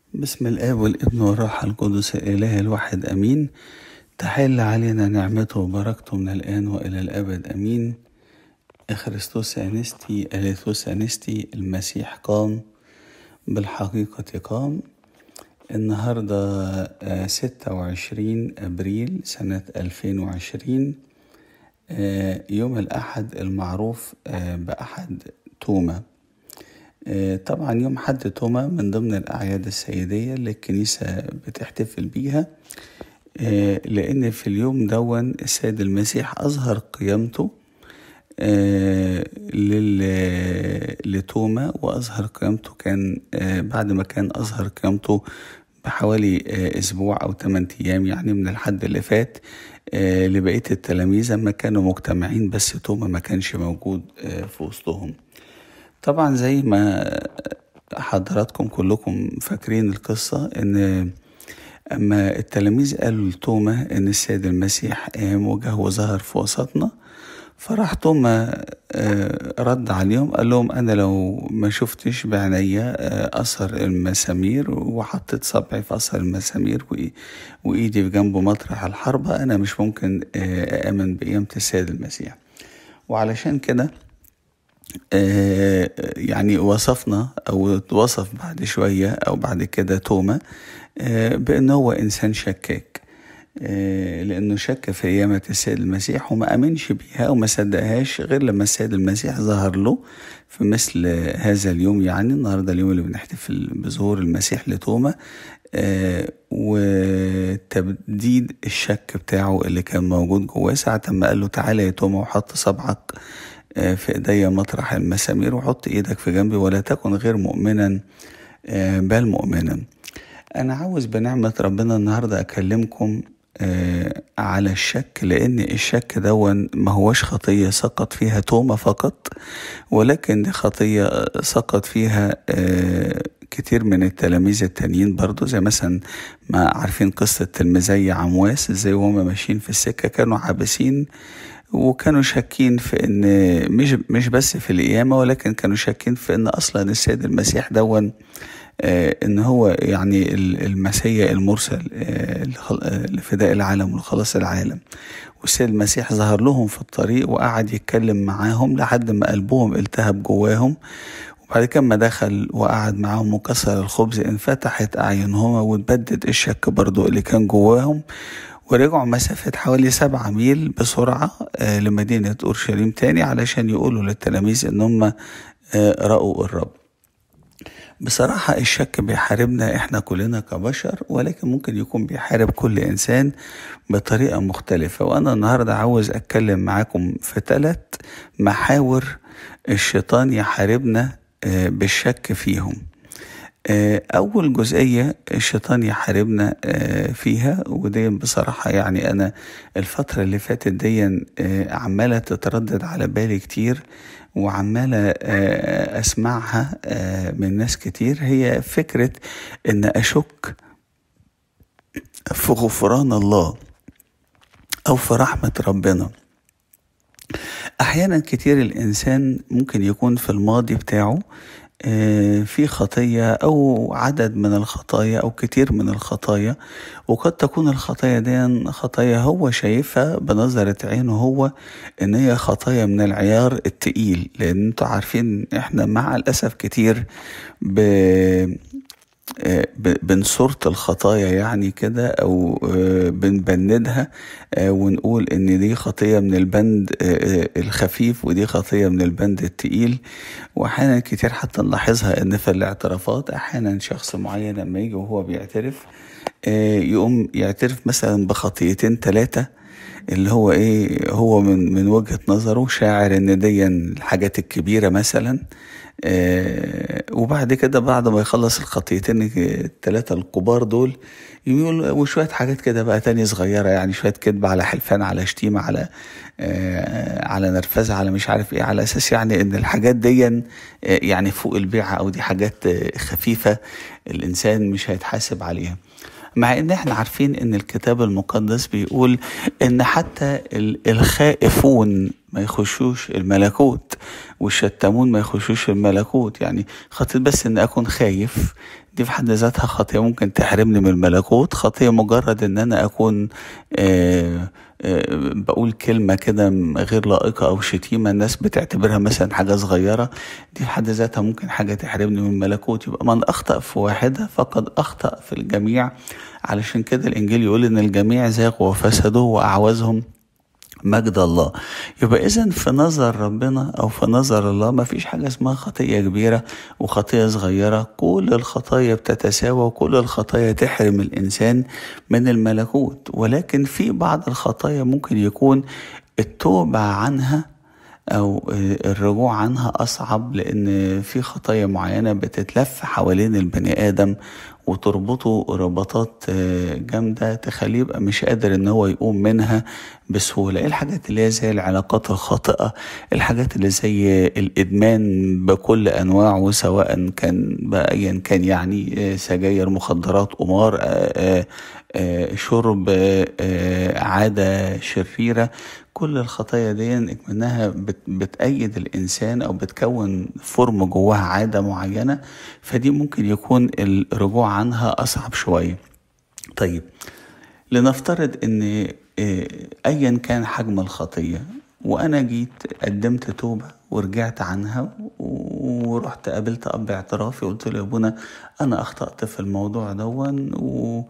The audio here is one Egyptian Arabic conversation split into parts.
بسم الآب والابن والروح القدس الإله الواحد أمين تحل علينا نعمته وبركته من الآن وإلى الأبد أمين خريستوس أنستي أليثوس أنستي المسيح قام بالحقيقة قام النهاردة ستة وعشرين أبريل سنة ألفين وعشرين يوم الأحد المعروف بأحد توما طبعا يوم حد توما من ضمن الأعياد السيدية اللي الكنيسة بتحتفل بيها لأن في اليوم دون السيد المسيح أظهر قيامته لتوما وأظهر قيامته كان بعد ما كان أظهر قيامته بحوالي أسبوع أو 8 أيام يعني من الحد اللي فات لبقية التلاميذ لما كانوا مجتمعين بس توما ما كانش موجود في وسطهم طبعا زي ما حضراتكم كلكم فاكرين القصة ان اما التلاميذ قالوا لتوما ان السيد المسيح قام وجه وظهر في وسطنا فراح توما رد عليهم قال لهم انا لو ما شفتش بعينيا اثر المسامير وحطيت صبعي في اثر المسامير وايدي في جنبه مطرح الحربة انا مش ممكن اامن بقيامة السيد المسيح وعلشان كده يعني وصفنا او وصف بعد شوية او بعد كده توما بانه هو انسان شكاك لانه شك في قيامة السيد المسيح وما امنش بيها وما صدقهاش غير لما السيد المسيح ظهر له في مثل هذا اليوم يعني النهارده اليوم اللي بنحتفل بظهور المسيح لتوما وتبديد الشك بتاعه اللي كان موجود جواه ساعة ما قال له تعالى يا توما وحط صبعك في ايديا مطرح المسامير وحط ايدك في جنبي ولا تكن غير مؤمنا بل مؤمنا انا عاوز بنعمة ربنا النهاردة اكلمكم على الشك لان الشك دون ما هوش خطية سقط فيها توما فقط ولكن دي خطية سقط فيها كتير من التلاميذ التانيين برضو زي مثلا ما عارفين قصة تلميذي عمواس ازاي وهم ماشيين في السكة كانوا عابسين وكانوا شاكين في ان مش مش بس في القيامه ولكن كانوا شاكين في ان اصلا السيد المسيح دون ان هو يعني المسيا المرسل لفداء العالم ولخلاص العالم والسيد المسيح ظهر لهم في الطريق وقعد يتكلم معاهم لحد ما قلبهم التهب جواهم وبعد كده ما دخل وقعد معاهم وكسر الخبز انفتحت اعينهما واتبدد الشك برضو اللي كان جواهم ورجعوا مسافة حوالي سبعة ميل بسرعة لمدينة أورشليم تاني علشان يقولوا للتلاميذ إن هم رأوا الرب بصراحة الشك بيحاربنا إحنا كلنا كبشر ولكن ممكن يكون بيحارب كل إنسان بطريقة مختلفة وأنا النهاردة عاوز أتكلم معاكم في ثلاث محاور الشيطان يحاربنا بالشك فيهم أول جزئية الشيطان يحاربنا فيها ودي بصراحة يعني أنا الفترة اللي فاتت دي عمالة تتردد على بالي كتير وعمالة أسمعها من ناس كتير هي فكرة إن أشك في غفران الله أو في رحمة ربنا أحيانا كتير الإنسان ممكن يكون في الماضي بتاعه في خطية أو عدد من الخطايا أو كتير من الخطايا وقد تكون الخطايا دي خطايا هو شايفها بنظرة عينه هو إن هي خطايا من العيار التقيل لأن انتوا عارفين إحنا مع الأسف كتير ب بنصورة الخطايا يعني كده او بنبندها ونقول ان دي خطية من البند الخفيف ودي خطية من البند التقيل واحيانا كتير حتى نلاحظها ان في الاعترافات احيانا شخص معين لما يجي وهو بيعترف يقوم يعترف مثلا بخطيتين ثلاثة اللي هو ايه هو من من وجهة نظره شاعر ان دي الحاجات الكبيرة مثلا آه وبعد كده بعد ما يخلص الخطيتين الثلاثة الكبار دول يقول وشوية حاجات كده بقى تانية صغيرة يعني شوية كذب على حلفان على شتيمة على آه على نرفزة على مش عارف ايه على اساس يعني ان الحاجات دي آه يعني فوق البيعة او دي حاجات خفيفة الانسان مش هيتحاسب عليها مع ان احنا عارفين ان الكتاب المقدس بيقول ان حتى الخائفون ما يخشوش الملكوت والشتمون ما يخشوش الملكوت يعني خطية بس ان اكون خايف دي في حد ذاتها خطية ممكن تحرمني من الملكوت خطية مجرد ان انا اكون آه آه بقول كلمة كده غير لائقة أو شتيمة الناس بتعتبرها مثلا حاجة صغيرة دي في حد ذاتها ممكن حاجة تحرمني من الملكوت يبقى من أخطأ في واحدة فقد أخطأ في الجميع علشان كده الإنجيل يقول إن الجميع زاغوا وفسدوا وأعوزهم مجد الله يبقى اذا في نظر ربنا او في نظر الله ما فيش حاجه اسمها خطيه كبيره وخطيه صغيره كل الخطايا بتتساوى وكل الخطايا تحرم الانسان من الملكوت ولكن في بعض الخطايا ممكن يكون التوبه عنها او الرجوع عنها اصعب لان في خطايا معينه بتتلف حوالين البني ادم وتربطه ربطات جامده تخليه يبقى مش قادر ان هو يقوم منها بسهوله ايه الحاجات اللي هي زي العلاقات الخاطئه الحاجات اللي زي الادمان بكل انواعه سواء كان بايا كان يعني سجاير مخدرات قمار شرب عاده شريره كل الخطايا دي منها بتأيد الإنسان أو بتكون فورم جواها عادة معينة فدي ممكن يكون الرجوع عنها أصعب شوية طيب لنفترض أن أيا كان حجم الخطية وأنا جيت قدمت توبة ورجعت عنها ورحت قابلت أب اعترافي قلت له يا أبونا أنا أخطأت في الموضوع دون و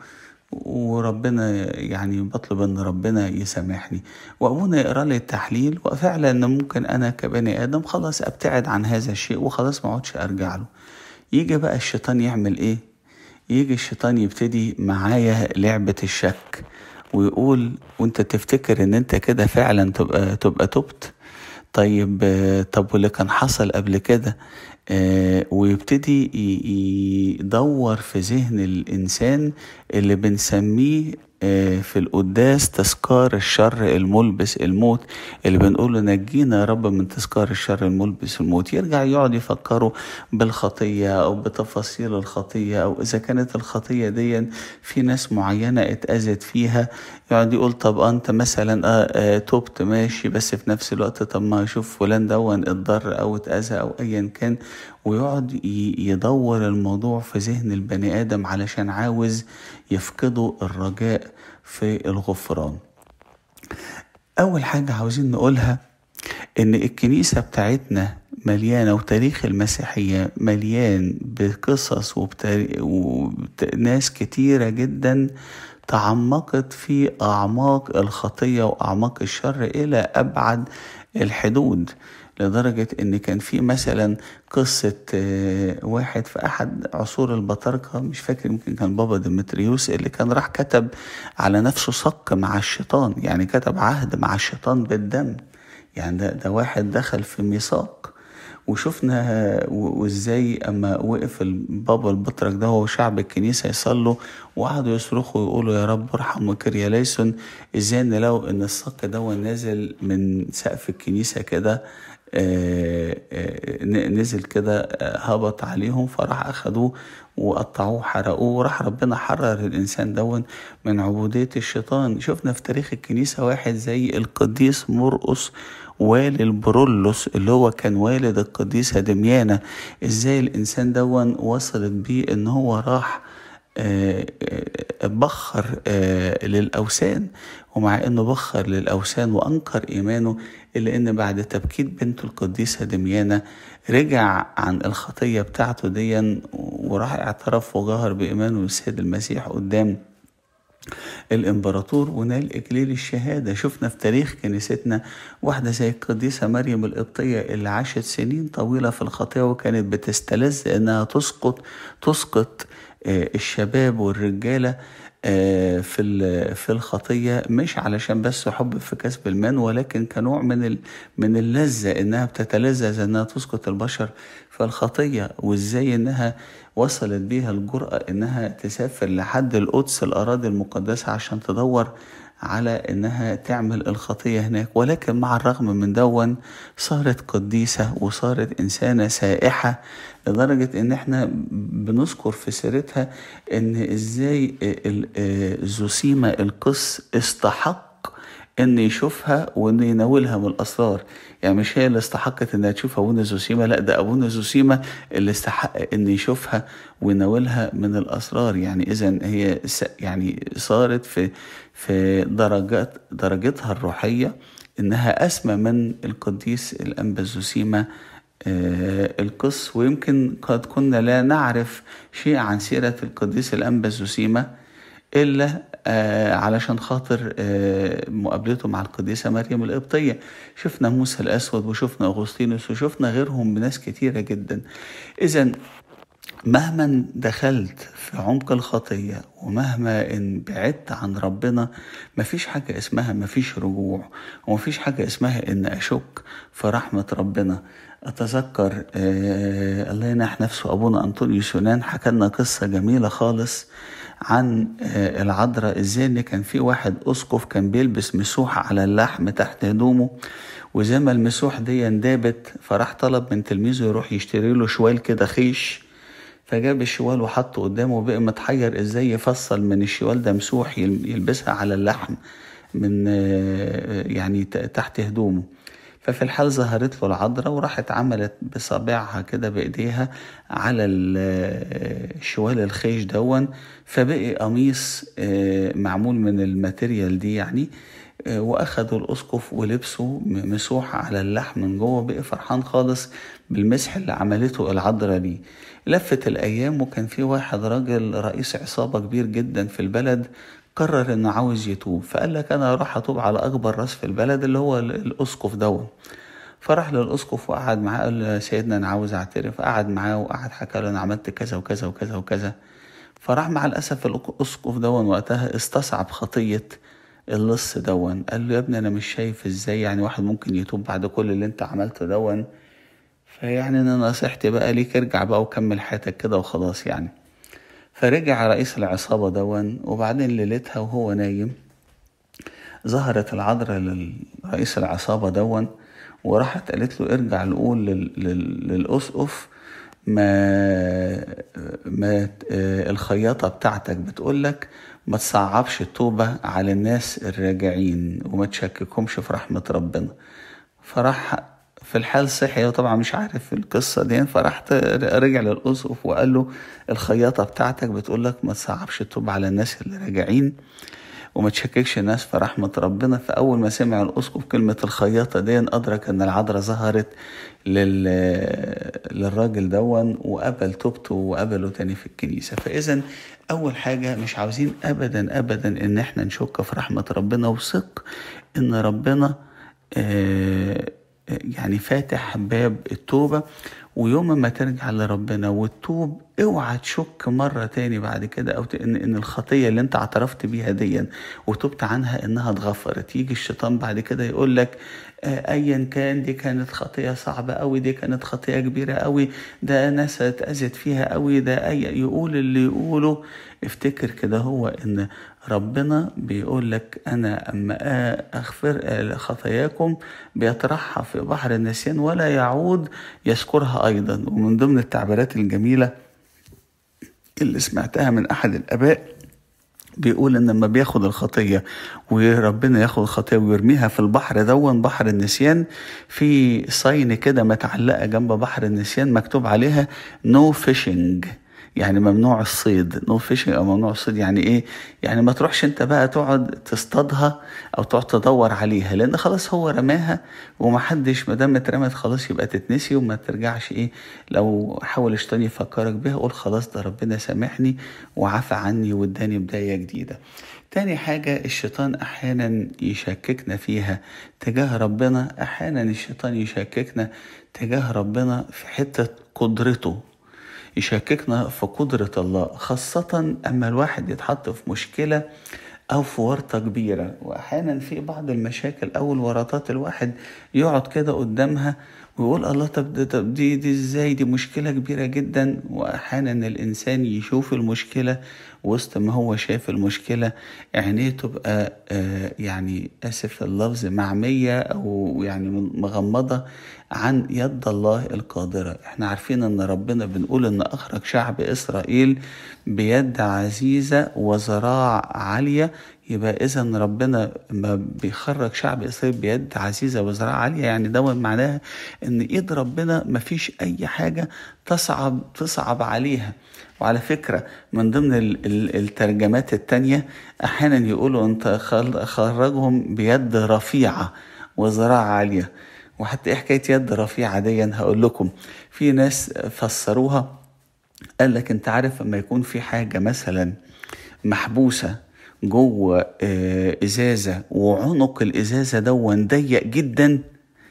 وربنا يعني بطلب ان ربنا يسامحني وابونا يقرا لي التحليل وفعلا ممكن انا كبني ادم خلاص ابتعد عن هذا الشيء وخلاص ما اقعدش ارجع له يجي بقى الشيطان يعمل ايه يجي الشيطان يبتدي معايا لعبة الشك ويقول وانت تفتكر ان انت كده فعلا تبقى تبقى تبت طيب طب واللي كان حصل قبل كده آه ويبتدي يدور في ذهن الإنسان اللي بنسميه آه في القداس تذكار الشر الملبس الموت اللي بنقول له نجينا يا رب من تذكار الشر الملبس الموت يرجع يقعد يفكروا بالخطية أو بتفاصيل الخطية أو إذا كانت الخطية دي في ناس معينة اتأذت فيها يقعد يقول طب أنت مثلا آه آه تبت ماشي بس في نفس الوقت طب ما أشوف فلان دون اتضر أو اتأذى أو أيا كان ويقعد يدور الموضوع في ذهن البني آدم علشان عاوز يفقده الرجاء في الغفران أول حاجة عاوزين نقولها إن الكنيسة بتاعتنا مليانة وتاريخ المسيحية مليان بقصص وناس كتيرة جدا تعمقت في أعماق الخطية وأعماق الشر إلى أبعد الحدود لدرجة إن كان في مثلا قصة واحد في أحد عصور البطاركة مش فاكر يمكن كان بابا ديمتريوس اللي كان راح كتب على نفسه صك مع الشيطان يعني كتب عهد مع الشيطان بالدم يعني ده, ده واحد دخل في ميثاق وشفنا وازاي اما وقف البابا البطرك ده هو شعب الكنيسه يصلوا وقعدوا يصرخوا ويقولوا يا رب ارحم وكريا ليسون ازاي نلاقوا ان الصك ده نازل من سقف الكنيسه كده آآ آآ نزل كده هبط عليهم فراح اخدوه وقطعوه حرقوه وراح ربنا حرر الانسان دون من عبوديه الشيطان شفنا في تاريخ الكنيسه واحد زي القديس مرقس والي البرولوس اللي هو كان والد القديسة دميانة ازاي الانسان دون وصلت بيه ان هو راح بخر للأوثان ومع انه بخر للأوثان وأنكر إيمانه إلا إن بعد تبكيت بنته القديسة دميانة رجع عن الخطية بتاعته ديا وراح اعترف وجهر بإيمانه للسيد المسيح قدام الامبراطور ونال اكليل الشهاده شفنا في تاريخ كنيستنا واحده زي القديسه مريم القبطيه اللي عاشت سنين طويله في الخطيه وكانت بتستلذ انها تسقط تسقط الشباب والرجاله في في الخطيه مش علشان بس حب في كسب المال ولكن كنوع من من اللذه انها بتتلذذ انها تسقط البشر في الخطيه وازاي انها وصلت بيها الجرأة إنها تسافر لحد القدس الأراضي المقدسة عشان تدور على إنها تعمل الخطية هناك ولكن مع الرغم من دون صارت قديسة وصارت إنسانة سائحة لدرجة إن إحنا بنذكر في سيرتها إن إزاي زوسيما القس استحق ان يشوفها وان يناولها من الاسرار يعني مش هي اللي استحقت انها تشوف ابونا زوسيما لا ده ابونا زوسيما اللي استحق ان يشوفها ويناولها من الاسرار يعني اذا هي يعني صارت في في درجات درجتها الروحيه انها اسمى من القديس الانبا زوسيما آه القس ويمكن قد كنا لا نعرف شيء عن سيرة القديس الأنبا زوسيما إلا آه علشان خاطر آه مقابلته مع القديسة مريم القبطية شفنا موسى الأسود وشفنا أغسطينوس وشفنا غيرهم بناس كتيرة جدا إذا مهما دخلت في عمق الخطية ومهما ان بعدت عن ربنا مفيش حاجة اسمها مفيش رجوع ومفيش حاجة اسمها ان اشك في رحمة ربنا اتذكر آه الله ينح نفسه ابونا انطونيوس يونان حكى لنا قصة جميلة خالص عن آه العذراء ازاي ان كان في واحد اسقف كان بيلبس مسوح على اللحم تحت هدومه وزي ما المسوح دي اندابت فراح طلب من تلميذه يروح يشتري له شوال كده خيش فجاب الشوال وحطه قدامه وبقى متحير ازاي يفصل من الشوال ده مسوح يلبسها على اللحم من يعني تحت هدومه ففي الحال ظهرت له العذراء وراحت عملت بصابعها كده بايديها على الشوال الخيش دون فبقي قميص معمول من الماتيريال دي يعني واخدوا الاسقف ولبسوا مسوح على اللحم من جوه بقي فرحان خالص بالمسح اللي عملته العذراء دي لفت الايام وكان في واحد راجل رئيس عصابه كبير جدا في البلد قرر انه عاوز يتوب فقال لك انا اروح اتوب على اكبر راس في البلد اللي هو الاسقف دون فراح للاسقف وقعد معاه قال له سيدنا انا عاوز اعترف قعد معاه وقعد حكى له انا عملت كذا وكذا وكذا وكذا فراح مع الاسف الاسقف دون وقتها استصعب خطيه اللص دون قال له يا ابني انا مش شايف ازاي يعني واحد ممكن يتوب بعد كل اللي انت عملته دون فيعني انا نصيحتي بقى ليك ارجع بقى وكمل حياتك كده وخلاص يعني فرجع رئيس العصابة دون وبعدين ليلتها وهو نايم ظهرت العذراء لرئيس العصابة دون وراحت قالت له ارجع نقول للأسقف ما ما الخياطة بتاعتك بتقولك ما تصعبش التوبة على الناس الراجعين وما تشككهمش في رحمة ربنا فراح في الحال صحي وطبعا مش عارف القصة دي فراح رجع للأسقف وقال له الخياطة بتاعتك بتقول لك ما تصعبش التوبة على الناس اللي راجعين وما تشككش الناس في رحمة ربنا فأول ما سمع الأسقف كلمة الخياطة دي أدرك أن العذراء ظهرت لل... للراجل دون وقبل توبته وقبله تاني في الكنيسة فإذا أول حاجة مش عاوزين أبدا أبدا إن إحنا نشك في رحمة ربنا وثق إن ربنا آه يعني فاتح باب التوبة ويوم ما ترجع لربنا وتتوب اوعى تشك مرة تاني بعد كده او ان, إن الخطية اللي انت اعترفت بيها ديا وتبت عنها انها اتغفرت يجي الشيطان بعد كده يقول لك آه ايا كان دي كانت خطية صعبة قوي دي كانت خطية كبيرة قوي ده ناس اتأذت فيها قوي ده أي يقول اللي يقوله افتكر كده هو ان ربنا بيقول لك انا اما اغفر خطاياكم بيطرحها في بحر النسيان ولا يعود يذكرها ايضا ومن ضمن التعبيرات الجميله اللي سمعتها من احد الاباء بيقول ان لما بياخد الخطيه وربنا ياخد الخطيه ويرميها في البحر دون بحر النسيان في صين كده متعلقه جنب بحر النسيان مكتوب عليها نو no فيشنج يعني ممنوع الصيد نو فيشنج او ممنوع الصيد يعني ايه يعني ما تروحش انت بقى تقعد تصطادها او تقعد تدور عليها لان خلاص هو رماها ومحدش ما دام اترمت خلاص يبقى تتنسي وما ترجعش ايه لو حاول الشيطان يفكرك بيها قول خلاص ده ربنا سامحني وعفى عني واداني بدايه جديده تاني حاجة الشيطان أحيانا يشككنا فيها تجاه ربنا أحيانا الشيطان يشككنا تجاه ربنا في حتة قدرته يشككنا في قدرة الله خاصة أما الواحد يتحط في مشكلة أو في ورطة كبيرة وأحيانا في بعض المشاكل أو الورطات الواحد يقعد كده قدامها ويقول الله طب, طب دي دي ازاي دي مشكلة كبيرة جدا وأحيانا الإنسان يشوف المشكلة وسط ما هو شايف المشكلة عينيه تبقى آه يعني آسف اللفظ معمية أو يعني مغمضة عن يد الله القادرة احنا عارفين ان ربنا بنقول ان اخرج شعب اسرائيل بيد عزيزة وذراع عالية يبقى اذا ربنا ما بيخرج شعب اسرائيل بيد عزيزة وذراع عالية يعني ده معناها ان ايد ربنا ما فيش اي حاجة تصعب تصعب عليها وعلى فكرة من ضمن الترجمات التانية أحيانا يقولوا أنت خرجهم بيد رفيعة وذراع عالية وحتى ايه حكايه يد رفيعه دي هقول لكم في ناس فسروها قال لك انت عارف لما يكون في حاجه مثلا محبوسه جوه ازازه وعنق الازازه دون ضيق جدا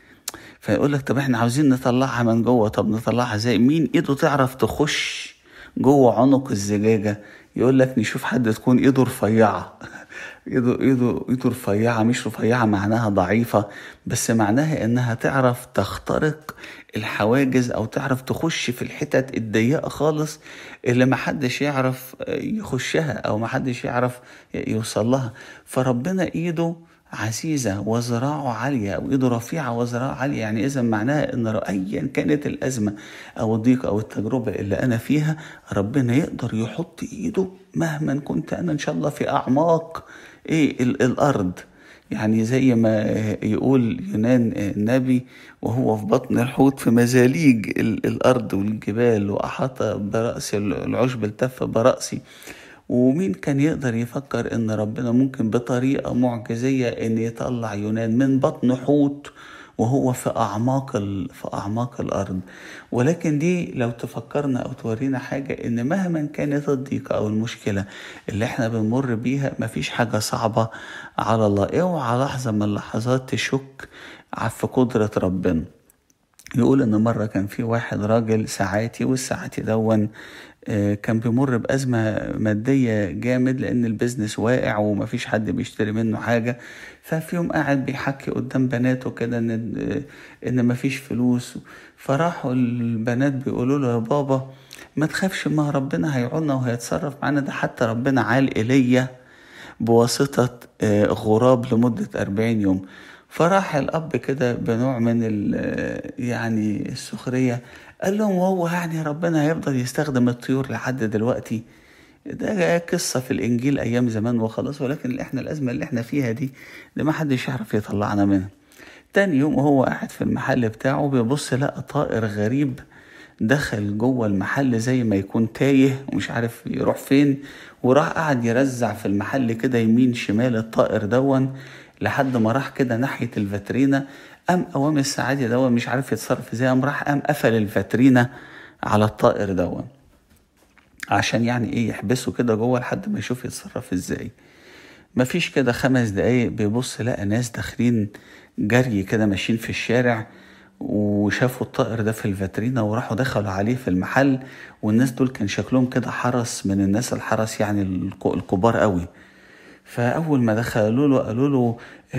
فيقول لك طب احنا عاوزين نطلعها من جوه طب نطلعها ازاي مين ايده تعرف تخش جوه عنق الزجاجه يقول لك نشوف حد تكون ايده رفيعه ايده ايده ايده رفيعه مش رفيعه معناها ضعيفه بس معناها انها تعرف تخترق الحواجز او تعرف تخش في الحتت الضيقه خالص اللي محدش يعرف يخشها او محدش يعرف يوصل لها فربنا ايده عزيزة وذراعه عالية أو إيده رفيعة وذراعه عالية يعني إذا معناها إن أيا كانت الأزمة أو الضيق أو التجربة اللي أنا فيها ربنا يقدر يحط إيده مهما كنت أنا إن شاء الله في أعماق إيه الأرض يعني زي ما يقول يونان النبي وهو في بطن الحوت في مزاليج الأرض والجبال وأحاط برأس العشب التف برأسي ومين كان يقدر يفكر ان ربنا ممكن بطريقة معجزية ان يطلع يونان من بطن حوت وهو في أعماق في أعماق الأرض ولكن دي لو تفكرنا أو تورينا حاجة إن مهما كانت الضيقة أو المشكلة اللي إحنا بنمر بيها مفيش حاجة صعبة على الله اوعى لحظة من اللحظات تشك في قدرة ربنا يقول ان مره كان في واحد راجل ساعاتي والساعاتي دون كان بيمر بأزمة مادية جامد لأن البيزنس واقع ومفيش حد بيشتري منه حاجة ففي يوم قاعد بيحكي قدام بناته كده إن إن مفيش فلوس فراحوا البنات بيقولوا له يا بابا ما تخافش ما ربنا هيعولنا وهيتصرف معانا ده حتى ربنا عال إيليا بواسطة غراب لمدة أربعين يوم فراح الأب كده بنوع من يعني السخرية قال لهم وهو يعني ربنا هيفضل يستخدم الطيور لحد دلوقتي ده قصة في الإنجيل أيام زمان وخلاص ولكن إحنا الأزمة اللي إحنا فيها دي ده ما حدش يعرف يطلعنا منها تاني يوم وهو قاعد في المحل بتاعه بيبص لقى طائر غريب دخل جوه المحل زي ما يكون تايه ومش عارف يروح فين وراح قعد يرزع في المحل كده يمين شمال الطائر دون لحد ما راح كده ناحية الفاترينا قام قوام السعادة دون مش عارف يتصرف ازاي قام راح قام قفل الفاترينا على الطائر دون عشان يعني ايه يحبسه كده جوه لحد ما يشوف يتصرف ازاي مفيش كده خمس دقايق بيبص لقى ناس داخلين جري كده ماشيين في الشارع وشافوا الطائر ده في الفاترينا وراحوا دخلوا عليه في المحل والناس دول كان شكلهم كده حرس من الناس الحرس يعني الكبار قوي فأول ما دخلوا له قالوا له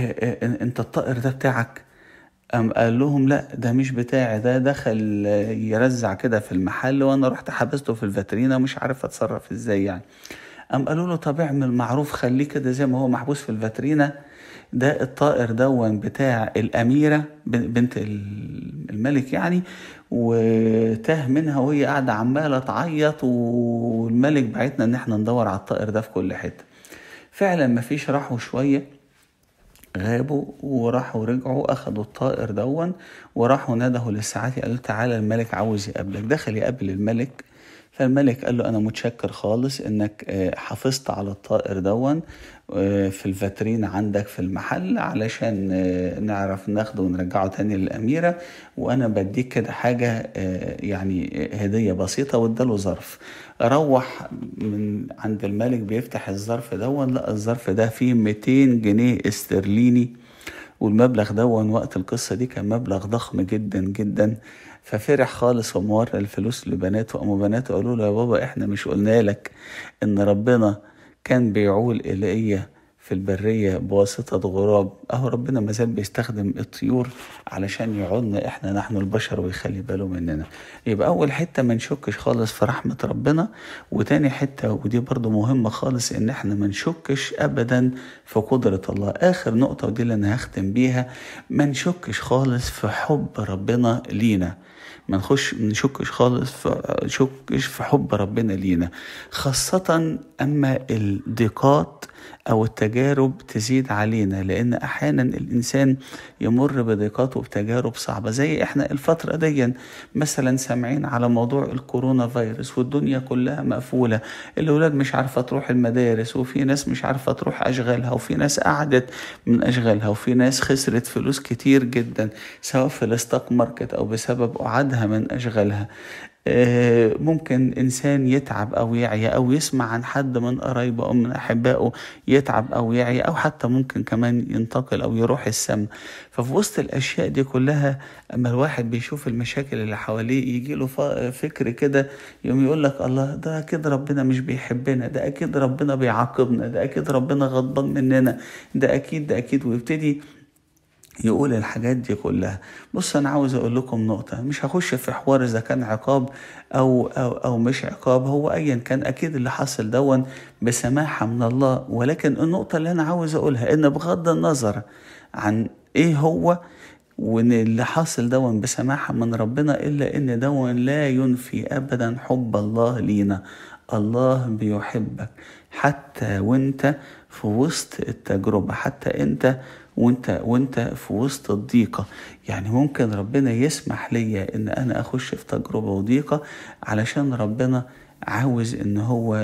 أنت الطائر ده بتاعك قام قال لهم لا ده مش بتاعي ده دخل يرزع كده في المحل وانا رحت حبسته في الفاترينا مش عارف اتصرف ازاي يعني قام قالوا له طب اعمل معروف خليه كده زي ما هو محبوس في الفاترينا ده الطائر دون بتاع الأميرة بنت الملك يعني وتاه منها وهي قاعدة عمالة تعيط والملك بعتنا إن احنا ندور على الطائر ده في كل حتة فعلا مفيش راحوا شوية غابوا وراحوا رجعوا أخدوا الطائر دون وراحوا نده للساعات قالوا تعالى الملك عاوز يقابلك دخل يقابل الملك فالملك قال له أنا متشكر خالص إنك حافظت على الطائر دون في الفاترين عندك في المحل علشان نعرف ناخده ونرجعه تاني للأميرة وأنا بديك كده حاجة يعني هدية بسيطة واداله ظرف روح من عند الملك بيفتح الظرف دون لقى الظرف ده فيه 200 جنيه استرليني والمبلغ دون وقت القصة دي كان مبلغ ضخم جدا جدا ففرح خالص ومورى الفلوس لبناته قاموا بناته قالوا له يا بابا احنا مش قلنا لك ان ربنا كان بيعول إلي في البرية بواسطة غراب أهو ربنا مازال بيستخدم الطيور علشان يعودنا إحنا نحن البشر ويخلي باله مننا يبقى أول حتة ما نشكش خالص في رحمة ربنا وتاني حتة ودي برضو مهمة خالص إن إحنا ما نشكش أبدا في قدرة الله آخر نقطة ودي اللي أنا هختم بيها ما نشكش خالص في حب ربنا لينا ما نخش ما نشكش خالص في شكش في حب ربنا لينا خاصة أما الضيقات أو التجارب تزيد علينا لأن أحيانا الإنسان يمر بضيقات وبتجارب صعبة زي إحنا الفترة دي مثلا سامعين على موضوع الكورونا فيروس والدنيا كلها مقفولة الأولاد مش عارفة تروح المدارس وفي ناس مش عارفة تروح أشغالها وفي ناس قعدت من أشغالها وفي ناس خسرت فلوس كتير جدا سواء في الستوك ماركت أو بسبب قعدها من أشغالها ممكن إنسان يتعب أو يعيا أو يسمع عن حد من قرايبه أو من أحبائه يتعب أو يعيا أو حتى ممكن كمان ينتقل أو يروح السم ففي وسط الأشياء دي كلها أما الواحد بيشوف المشاكل اللي حواليه يجي له فكر كده يوم يقول لك الله ده أكيد ربنا مش بيحبنا ده أكيد ربنا بيعاقبنا ده أكيد ربنا غضبان مننا ده أكيد ده أكيد ويبتدي يقول الحاجات دي كلها بص انا عاوز اقول لكم نقطه مش هخش في حوار اذا كان عقاب او او او مش عقاب هو ايا كان اكيد اللي حصل دون بسماحه من الله ولكن النقطه اللي انا عاوز اقولها ان بغض النظر عن ايه هو وان اللي حاصل دون بسماحه من ربنا الا ان دون لا ينفي ابدا حب الله لينا الله بيحبك حتى وانت في وسط التجربه حتى انت وانت وانت في وسط الضيقة يعني ممكن ربنا يسمح ليا ان انا اخش في تجربة وضيقة علشان ربنا عاوز ان هو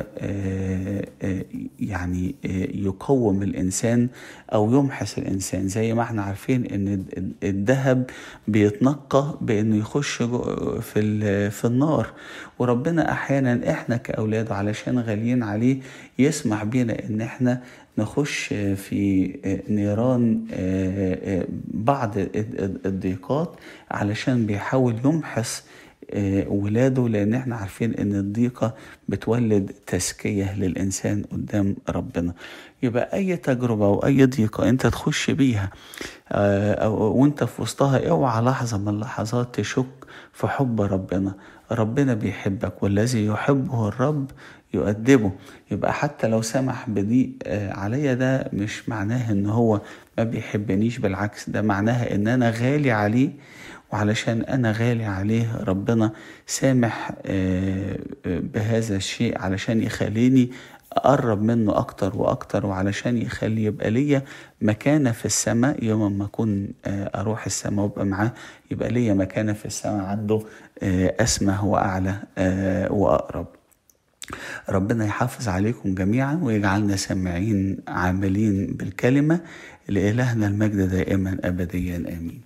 يعني يقوم الانسان او يمحص الانسان زي ما احنا عارفين ان الذهب بيتنقى بانه يخش في في النار وربنا احيانا احنا كاولاده علشان غاليين عليه يسمح بينا ان احنا نخش في نيران بعض الضيقات علشان بيحاول يمحص ولاده لان احنا عارفين ان الضيقة بتولد تزكية للانسان قدام ربنا يبقى اي تجربة او اي ضيقة انت تخش بيها او وانت في وسطها اوعى لحظة من اللحظات تشك في حب ربنا ربنا بيحبك والذي يحبه الرب يؤدبه يبقى حتى لو سمح بضيق عليا ده مش معناه ان هو ما بيحبنيش بالعكس ده معناها ان انا غالي عليه وعلشان انا غالي عليه ربنا سامح بهذا الشيء علشان يخليني اقرب منه اكتر واكتر وعلشان يخلي يبقى ليا مكانه في السماء يوم ما اكون اروح السماء وابقى معاه يبقى ليا مكانه في السماء عنده اسمى واعلى واقرب ربنا يحافظ عليكم جميعا ويجعلنا سامعين عاملين بالكلمه لإلهنا المجد دائما أبديا آمين